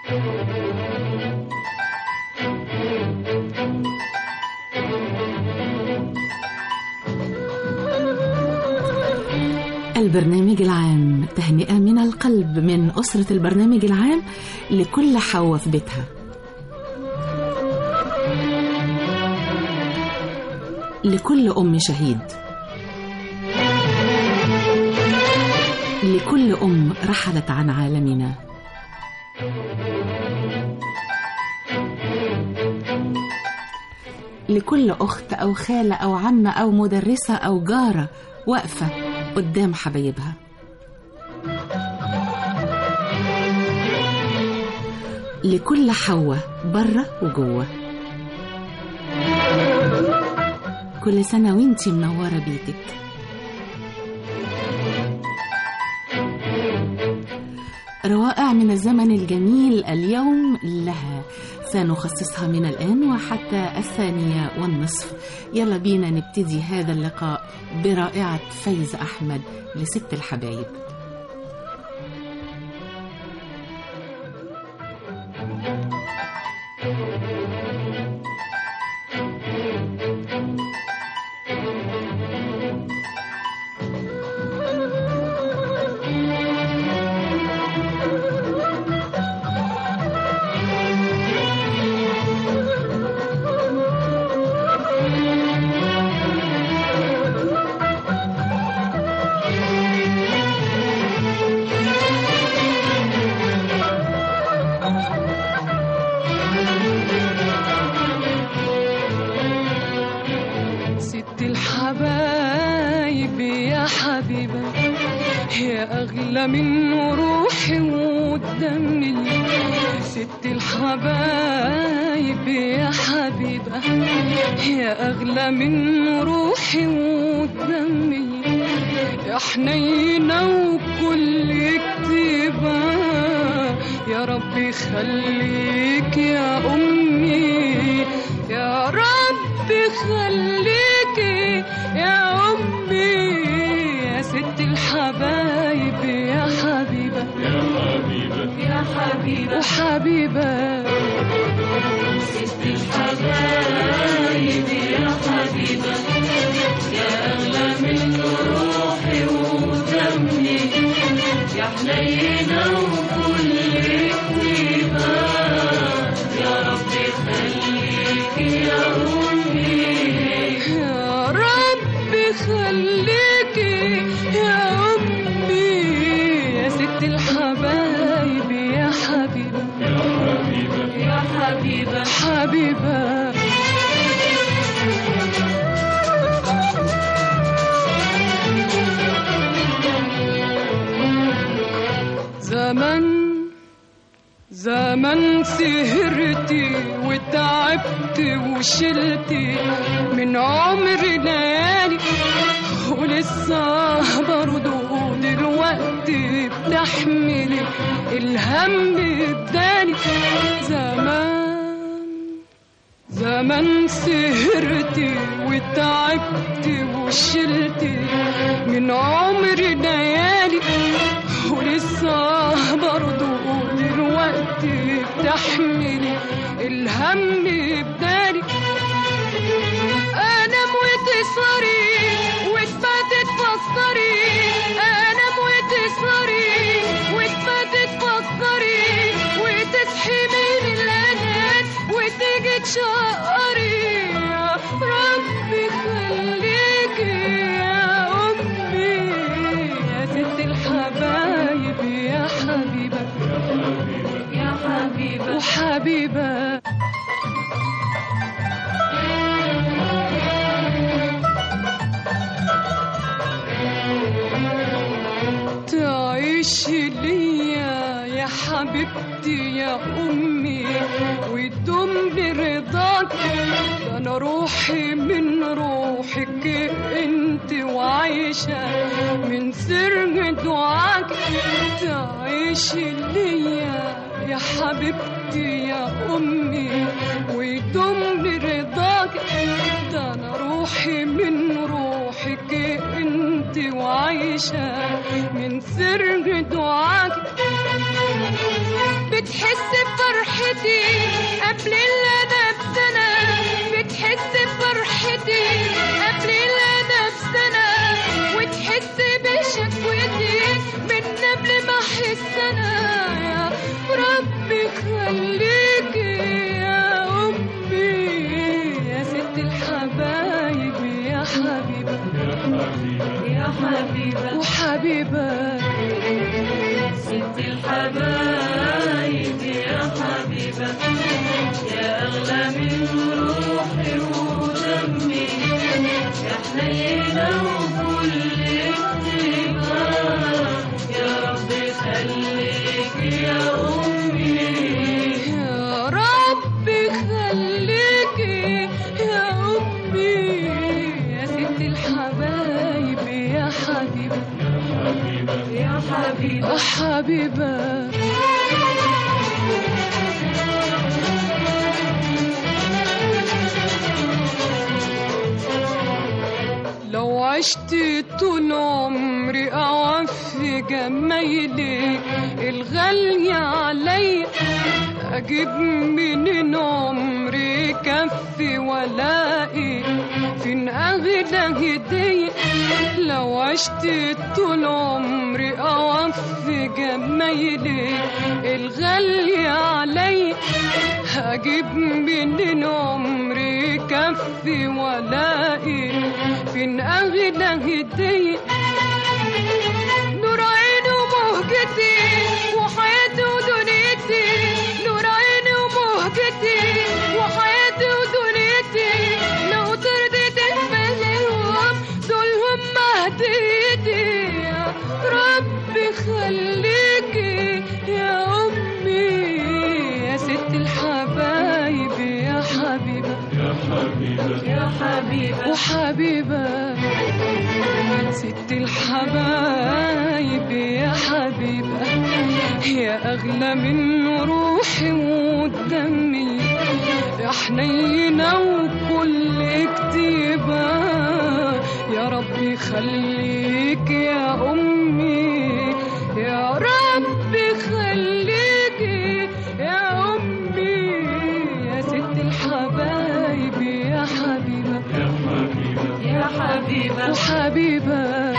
البرنامج العام تهنئة من القلب من أسرة البرنامج العام لكل حواء في بيتها لكل أم شهيد لكل أم رحلت عن عالمنا لكل أخت أو خالة أو عمة أو مدرسة أو جارة واقفة قدام حبايبها لكل حواء بره وجوه كل سنة وانتي منورة بيتك روائع من الزمن الجميل اليوم لها سنخصصها من الآن وحتى الثانية والنصف يلا بينا نبتدي هذا اللقاء برائعة فايز أحمد لست الحبايب ست الحبايب يا حبيبة يا أغلى من روحي ودمي ست الحبايب يا حبيبة يا أغلى من روحي ودمي يا حنينة وكل كتيبة يا رب يخليك يا أمي يا رب خليكي يا أمي يا ست الحبايب يا حبيبة يا حبيبة يا حبيبة وحبيبة ست الحبايب يا حبيبة يا أغلى من روحي ودمي يا حنينة وكل كتيبة يا رب خليك يا أمي يا رب خليكي يا أمي يا ست الحبايب يا حبيبة يا حبيبة يا حبيبة حبيبة زمن زمن سهرتي وتعبت وشلتي من عمر ليالي ولسه برضه دلوقتي بتحملي الهم الداني زمان زمان سهرتي وتعبت وشلتي من عمر ليالي ولسه برضه دلوقتي بتحملي الهم بدالي انام وتسهري وتباتي تفكري انام وتسهري وتباتي تفكري وتصحي من الانام وتيجي تشقري يا ربي خليكي يا امي يا ست الحبايب يا حبيبه يا حبيبه وحبيبه تعيش ليا يا حبيبتي يا أمي ويدوم برضاك ده أنا روحي من روحك أنت وعايشة من سر دعاك تعيش ليا يا حبيبتي يا أمي ويدوم برضاك ده أنا روحي من روحك أنت وعايشة من سر دعاك بتحس بفرحتي قبل اللي انا بسنة بتحس بفرحتي قبل اللي انا بسنة وتحس بشكوتي من قبل ما احس انا يا ربي خليكي يا امي يا ست الحبايب يا حبيبه يا حبيبة وحبيبه ست الحبايب يا حبيبة يا أغلى من روحي ودمي يا حنينة وكل اكتبا يا رب خليك يا أمي يا ربي خليكي يا أمي يا ست الحبايب يا حبيبة يا حبيبة يا حبيبة لو عشت طول عمري أوفي جمايلك الغالية عليا أجيب منين عمري كفي ولاقي فين أغلى هدية لو عشت طول عمري أوفي جمايلك الغالية عليا هجيب منين عمري كفي ولاقي فين أغلى هدية نور عيني ومهجتي وحياتي ودنيتي نور عيني ومهجتي وحياتي ودنيتي لو ترضي تقبلهم دول هم هديتي يا ربي خليكي يا أمي يا ست الحبايب يا حبيبة يا حبيبة وحبيبة ست الحبايب يا حبيبة يا أغلى من روحي ودمي يا حنينة وكل كتيبة يا ربي خليك يا أمي يا ربي خليك يا أمي يا ست الحبايب يا حبيبة يا حبيبة وحبيبة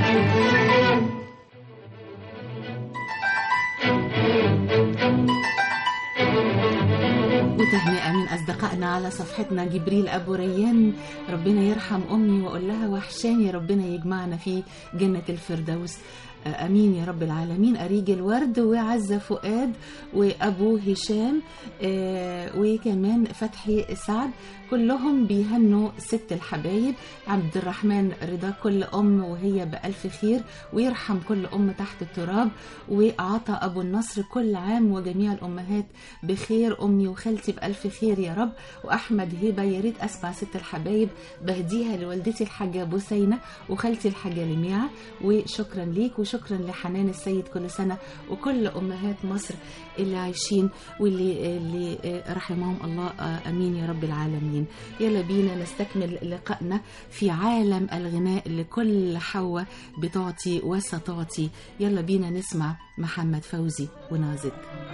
وتهنئة من أصدقائنا على صفحتنا جبريل أبو ريان ربنا يرحم أمي وأقول لها وحشاني ربنا يجمعنا في جنة الفردوس آه، أمين يا رب العالمين أريج الورد وعزة فؤاد وأبو هشام آه، وكمان فتحي سعد كلهم بيهنوا ست الحبايب عبد الرحمن رضا كل أم وهي بألف خير ويرحم كل أم تحت التراب وعطى أبو النصر كل عام وجميع الأمهات بخير أمي وخالتي بألف خير يا رب وأحمد هبة يا ريت أسمع ست الحبايب بهديها لوالدتي الحاجة بوسينة وخالتي الحاجة لميعة وشكرا ليك وشكرا لحنان السيد كل سنة وكل أمهات مصر اللي عايشين واللي اللي آه، رحمهم الله آه، أمين يا رب العالمين يلا بينا نستكمل لقائنا في عالم الغناء لكل حواء بتعطي وستعطي يلا بينا نسمع محمد فوزي ونازك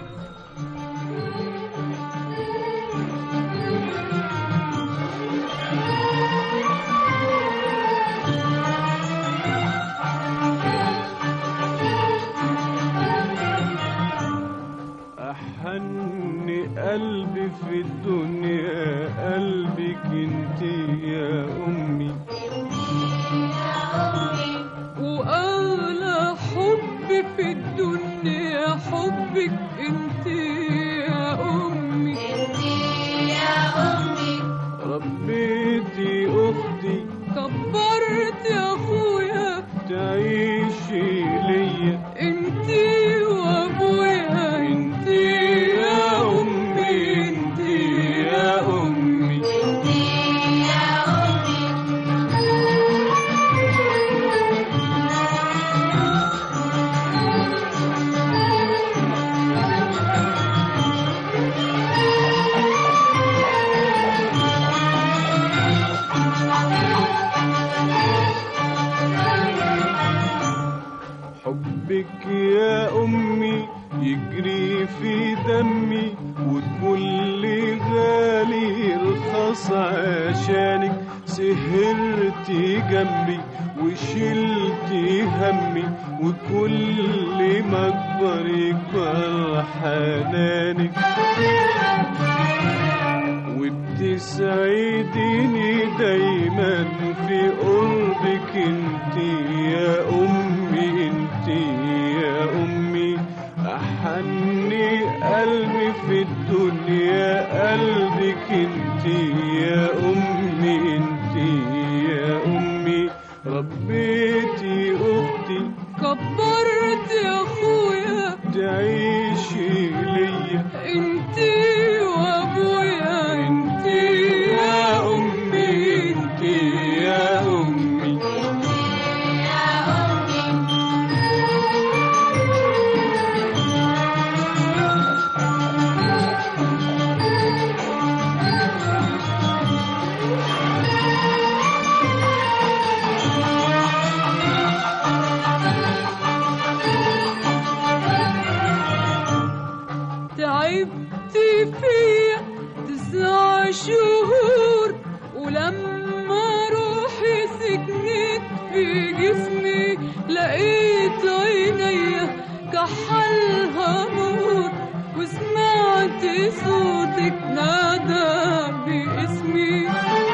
أحن قلبي في الدنيا قلبك انت يا أمي وأغلى حب في الدنيا حبك انت يا أمي ربيتي أختي كبرت يا أخويا تعيشي ليا انت وأبويا انت يا أمي انت يا أمي حبك يا أمي يجري في دمي وكل غالي رخص عشانك سهرتي جنبي وشلتي همي وكل ما اكبر يكبر حنانك وبتسعديني دايما في قربك انت يا امي انت يا امي احني قلبي في الدنيا قلبك انت يا امي انت يا امي ربيتي اختي كبرت يا اخويا تعيشي ليا انتي وابويا انتي يا امي انتي يا امي تعبت فيا تسع شهور ولما روحي سكنت في جسمي لقيت عينيا كحلها نور وسمعت صوتك نادى باسمي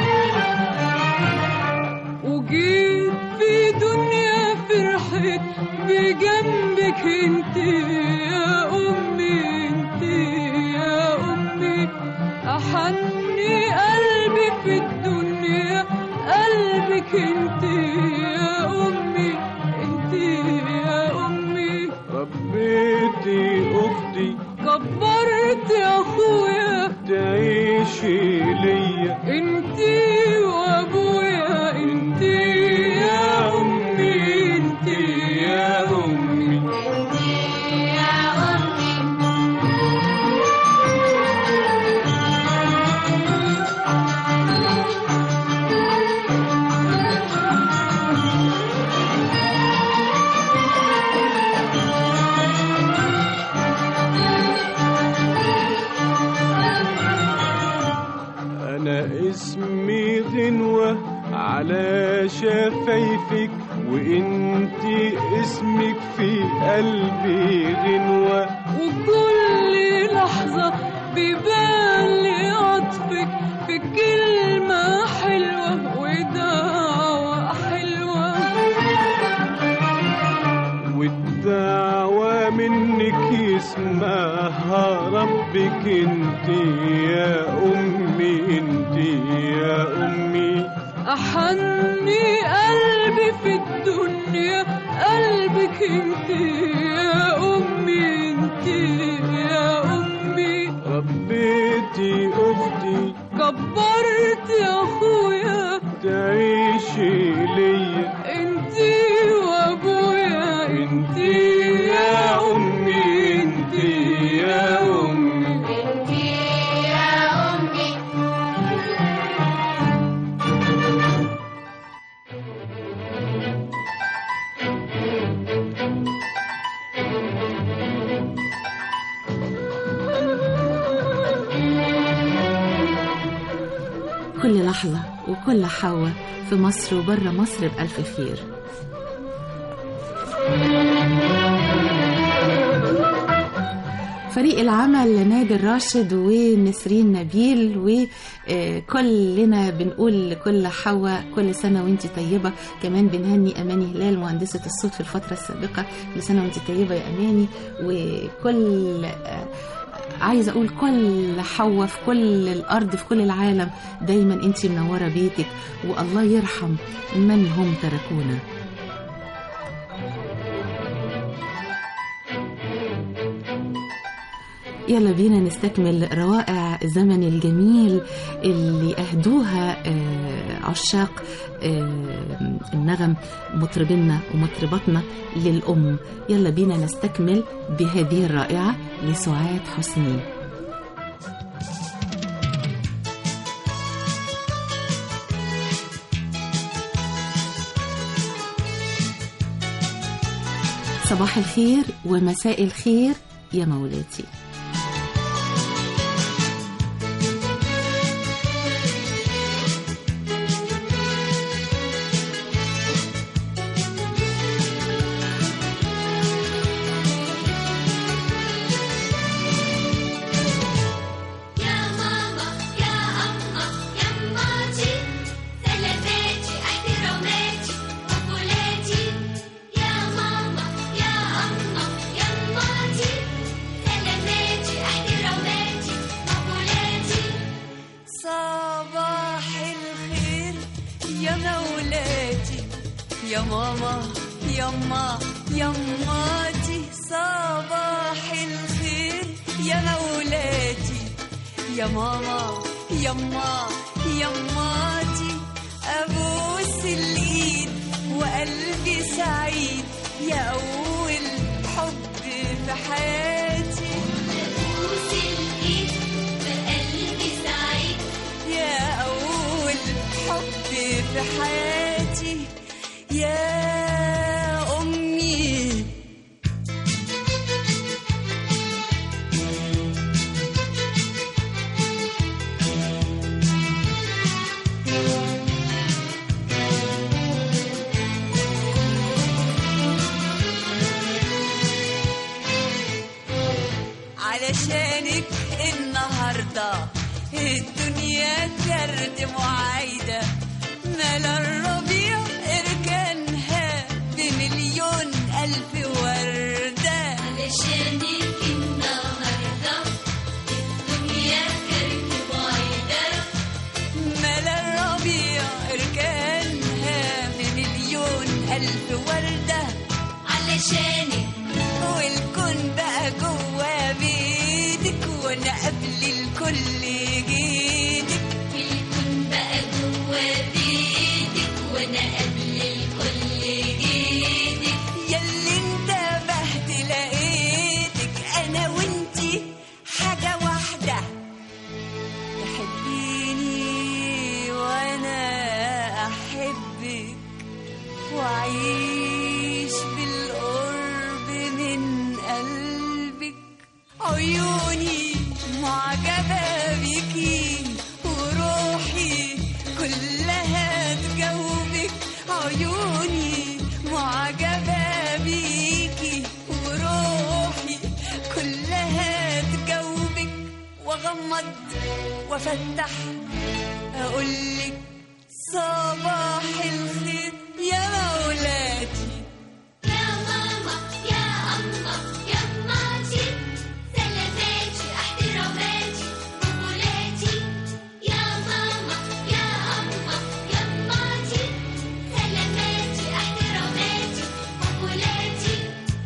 وجيت في دنيا فرحت بجنبك انت يا امي انت يا امي احني قلبي في الدنيا قلبك انت يا امي انت يا امي ربيتي اختي كبرت يا اخويا تعيشي ليا انتي وابويا انتي يا امي انتي يا امي انا اسمي غنوة على شفايفك وانتي اسمك في قلبي غنوة وكل لحظة بيبان لي عطفك في كلمة حلوة ودعوة حلوة والدعوة منك يسمعها ربك انت يا امي انت يا امي أحني قلبي في الدنيا قلبك انت يا أمي انت يا أمي ربيتي اختي كبرت يا أخويا تعيشي ليا انتي وابويا انتي يا امي انتي يا امي كل لحظة وكل حواء في مصر وبره مصر بألف خير فريق العمل نادر راشد ونسرين نبيل وكلنا بنقول لكل حواء كل سنة وانت طيبة كمان بنهني أماني هلال مهندسة الصوت في الفترة السابقة كل سنة وانت طيبة يا أماني وكل آه، عايزه اقول كل حواء في كل الارض في كل العالم دايما انت منوره بيتك والله يرحم من هم تركونا يلا بينا نستكمل روائع الزمن الجميل اللي أهدوها آه، عشاق آه، النغم مطربنا ومطرباتنا للأم يلا بينا نستكمل بهذه الرائعة لسعاد حسني صباح الخير ومساء الخير يا مولاتي يا ماما يا أما يماتي سلاماتي احتراماتي مقولاتي يا ماما يا أما يماتي سلاماتي احتراماتي مقولاتي صباح الخير يا مولاتي يا ماما يما يماتي صباح الخير يا مولاتي يا ماما يما يماتي أبوس الإيد وقلبي سعيد يا أول حب في حياتي بوس الإيد بقلبي سعيد يا أول حب في حياتي يا أمي علشانك النهارده الدنيا كرد معايدة ملا الربيع اركانها بمليون ألف وردة علشانك النهاردة الدنيا كرت بعيدة ملا الربيع اركانها بمليون ألف وردة علشانك والكون بقى جوا بيدك وانا قبل الكل جيدك الكون بقى جوا بيدك وانا قبل الكل جيدك ياللي انتبهت لقيتك انا وانتي حاجة واحدة تحبيني وانا احبك واعيش بالقرب من قلبك عيوني معجبة بيكي وروحي كلها تجاوبك عيوني معجبة بيكي وروحي كلها تجاوبك واغمض وافتح اقولك صباح الخير يا مولاتي يا ماما يا أما يا ماتي سلاماتي احتراماتي مقولاتي يا ماما يا أما يا ماتي سلاماتي احتراماتي مقولاتي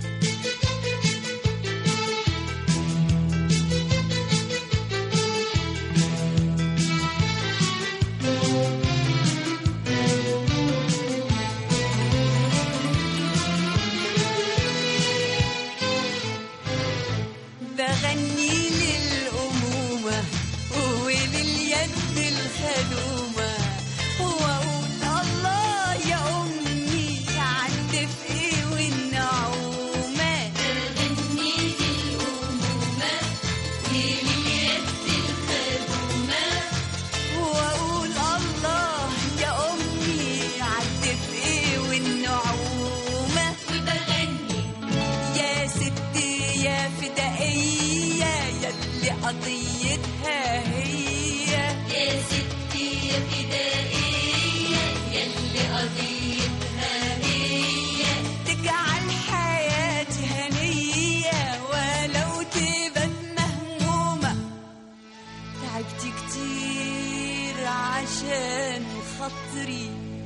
بغني للأمومة ولليد الخدومة وأقول الله يا أمي عالدفء والنعومة بغني للأمومة ولليد الخدومة وأقول الله يا أمي عالدفء والنعومة وبغني يا ستي يا فدائية يلي قضيتها هي يا ستي يا فدائية يلي قضيتها هي تجعل حياتي هنية ولو تبقى مهمومة تعبت كتير عشان خاطري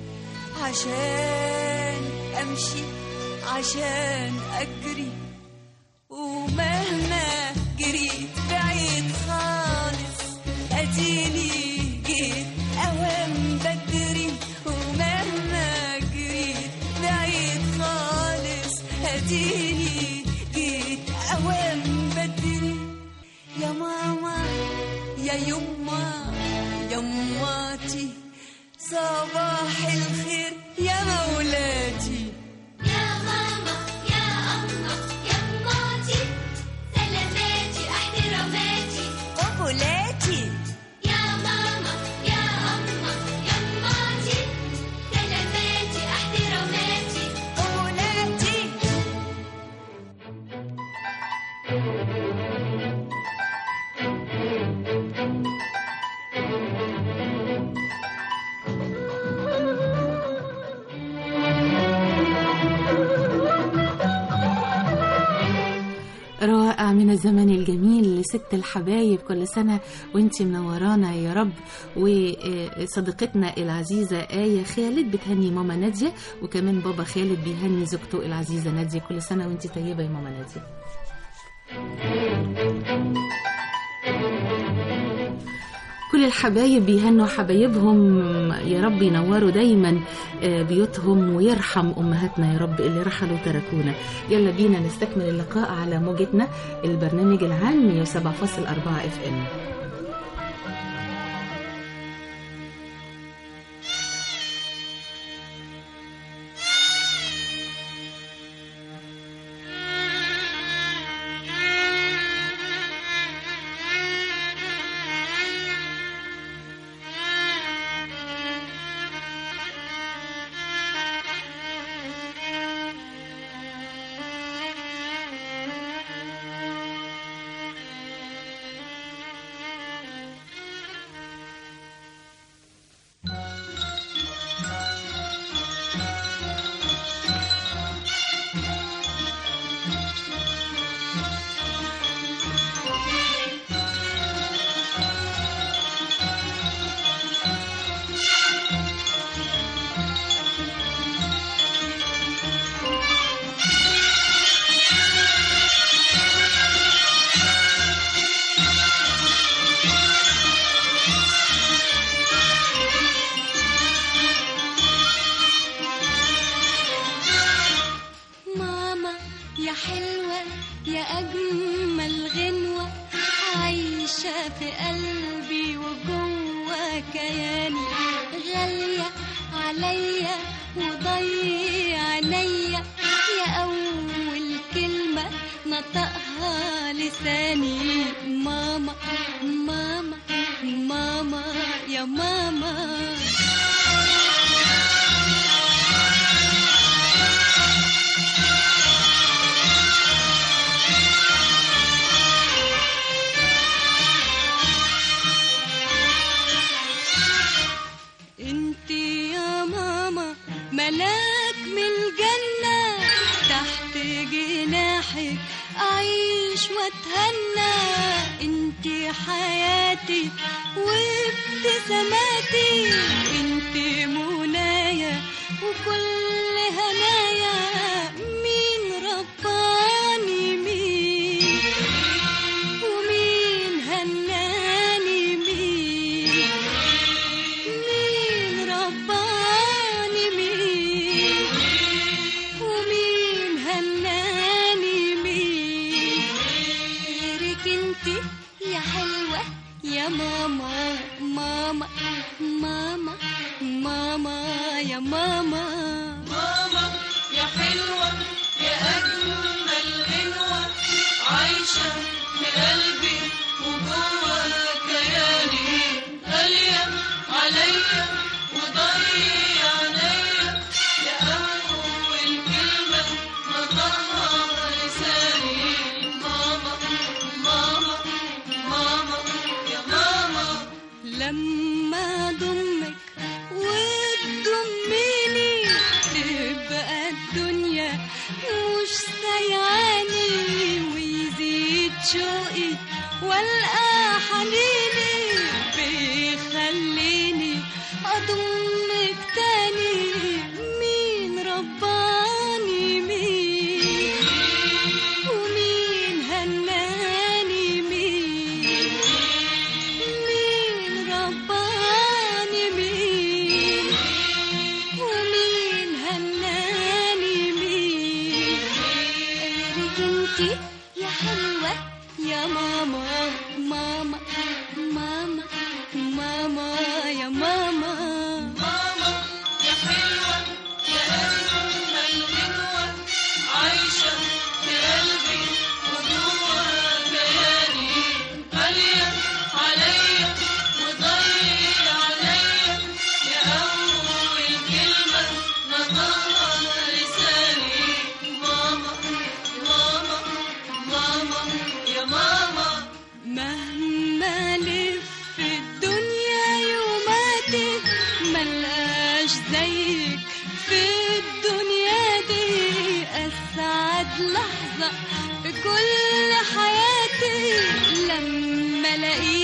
عشان أمشي عشان أجري ومهما جريت بعيد خالص أديني جيت أوام بدري ومهما جريت بعيد خالص أديني جيت أوام بدري يا ماما يا يما يماتي صباح الخير يا مولاتي يا ماما يا أما يا ماتي من الزمن الجميل لست الحبايب كل سنة وانت منورانا يا رب وصديقتنا العزيزة آية خالد بتهني ماما نادية وكمان بابا خالد بيهني زوجته العزيزة نادية كل سنة وانت طيبة يا ماما نادية كل الحبايب بيهنوا حبايبهم يا رب ينوروا دايما آه، بيوتهم ويرحم امهاتنا يا رب اللي رحلوا تركونا يلا بينا نستكمل اللقاء على موجتنا البرنامج العام 107.4 اف ام ماما يا حلوة يا أجمل غنوة عايشة في قلبي وجوه كياني غالية عليا وضيع عينيا يا أول كلمة نطقها لساني ماما ماما ماما يا ماما انت يا ماما ملاك من الجنة تحت جناحك أعيش وأتهنى انت حياتي وابتساماتي انت منايا وكل هنايا مين رباني مين ومين هناني مين مين رباني مين ومين هناني مين غيرك انت يا حلوة يا ماما ماما ماما ماما يا ماما ماما يا حلوة يا أجمل غنوة عايشة في قلبي وجوه كياني غالية عليا وضيع عينيا يا أول كلمة نطقها لساني ماما ماما ماما يا ماما لما ضمك وتضميني تبقى الدنيا مش سيعاني ويزيد شوقي والقى حنيني بيخليني اضمك تاني مين رباني مين ومين هناني مين مين رباني مين ومين هناني مين غيرك انتي يا حلوة يا ماما ماما ماما ماما يا ماما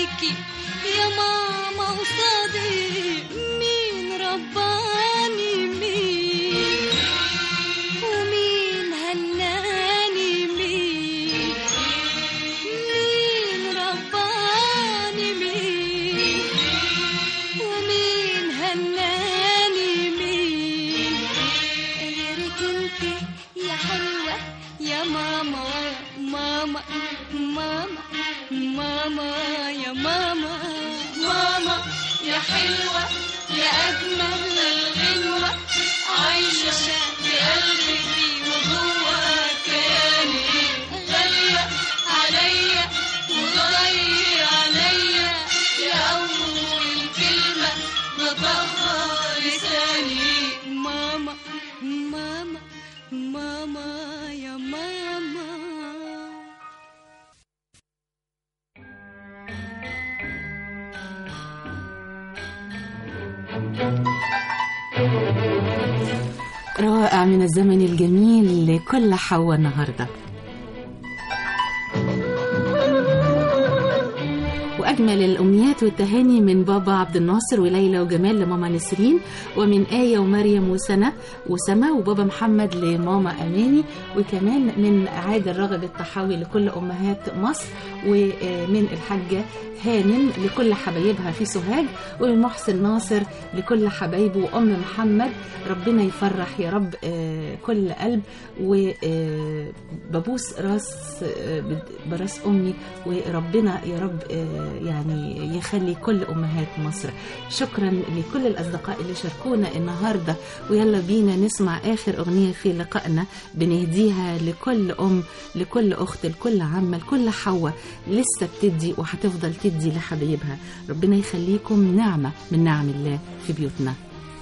عليكي يا ماما وصديق مين رباني مين ومين هناني مين مين رباني مين ومين هناني مين غيرك انت يا حلوة يا ماما ماما ماما ماما يا ماما ماما يا حلوة يا أجمل الغنوة عايشة بقلبي وجوه كياني غالية عليا وغالية عليا يا أول كلمة نطقها لساني ماما ماما ماما يا ماما روائع من الزمن الجميل لكل حواء النهارده وأجمل الأمنيات والتهاني من بابا عبد الناصر وليلى وجمال لماما نسرين ومن آية ومريم وسنة وسما وبابا محمد لماما أماني وكمان من عادل رغد الطحاوي لكل أمهات مصر ومن الحاجة هانم لكل حبايبها في سوهاج ومن محسن ناصر لكل حبايبه وأم محمد ربنا يفرح يا رب آه، كل قلب وببوس راس آه، براس أمي وربنا يا رب آه، يعني يخلي كل أمهات مصر شكرا لكل الأصدقاء اللي شاركونا النهاردة ويلا بينا نسمع آخر أغنية في لقائنا بنهديها لكل أم لكل أخت لكل عمة لكل حواء لسه بتدي وهتفضل تدي لحبايبها ربنا يخليكم نعمة من نعم الله في بيوتنا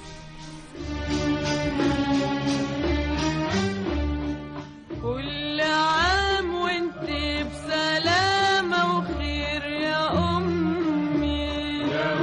كل عام وانت بسلامة وخير يا أمي يا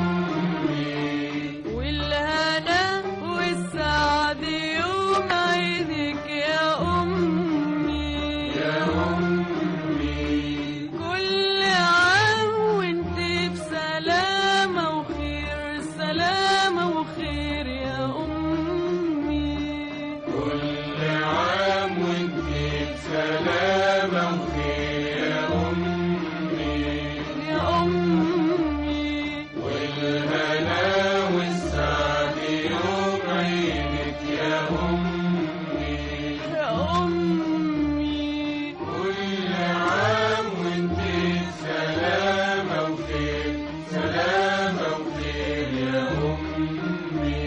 أمي والهنا والسعد يوم عيدك يا أمي يا أمي كل عام وانت بسلامة وخير سلامة وخير يا أمي كل عام وانت بسلامة وخير يا أمي يا أمي والهنا والسعد يوم عيدك يا أمي يا أمي كل عام وانت بسلامة وخير سلامة وخير يا أمي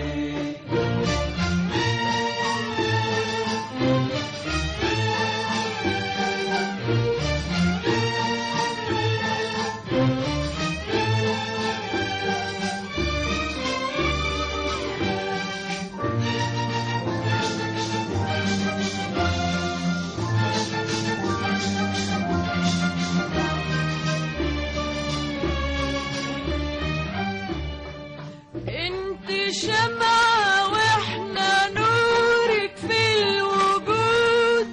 انت شمعة واحنا نورك في الوجود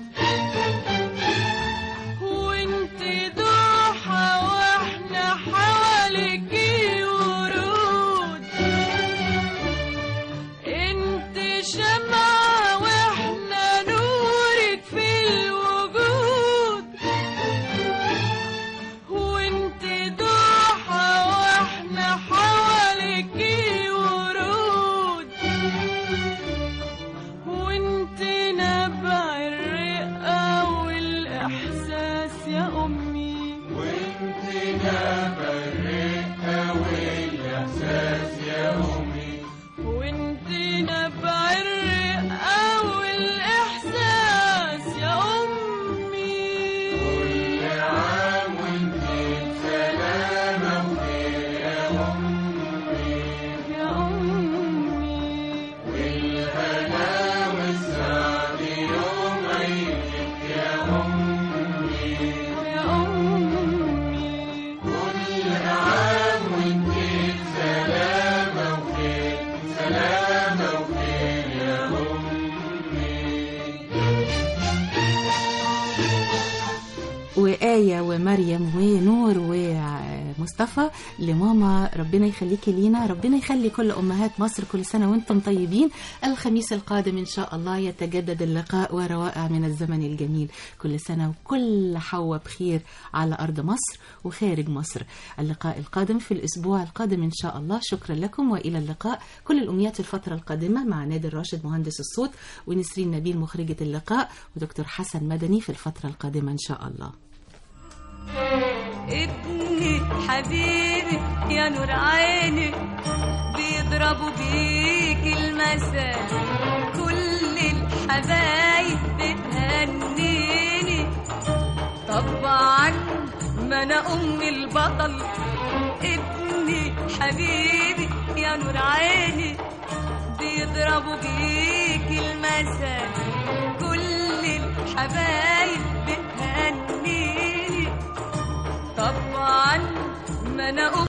وانت ضحى واحنا حواليك ورود انت شمعة واحنا نورك في الوجود وانت ضحى واحنا حواليك ورود وانت نبع الرقة والإحساس يا أمي وانت نبع الرقة والإحساس يا أمي وانت نبع الرقة والإحساس يا أمي كل عام وانت بسلامة وخير يا أمي يا أمي والهنا والسعد يوم عيدك يا أمي يا أمي كل عام وانت بسلامة وخير سلامة وخير يا أمي وآية ومريم ونور مصطفى لماما ربنا يخليكي لينا ربنا يخلي كل أمهات مصر كل سنة وانتم طيبين الخميس القادم إن شاء الله يتجدد اللقاء وروائع من الزمن الجميل كل سنة وكل حوا بخير على أرض مصر وخارج مصر اللقاء القادم في الأسبوع القادم إن شاء الله شكرا لكم وإلى اللقاء كل الأمنيات الفترة القادمة مع نادر راشد مهندس الصوت ونسرين نبيل مخرجة اللقاء ودكتور حسن مدني في الفترة القادمة إن شاء الله ابني حبيبي يا نور عيني بيضربوا بيك المثل كل الحبايب بتهنيني طبعا ما انا ام البطل ابني حبيبي يا نور عيني بيضربوا بيك المثل كل الحبايب بتهنيني طبعا ما انا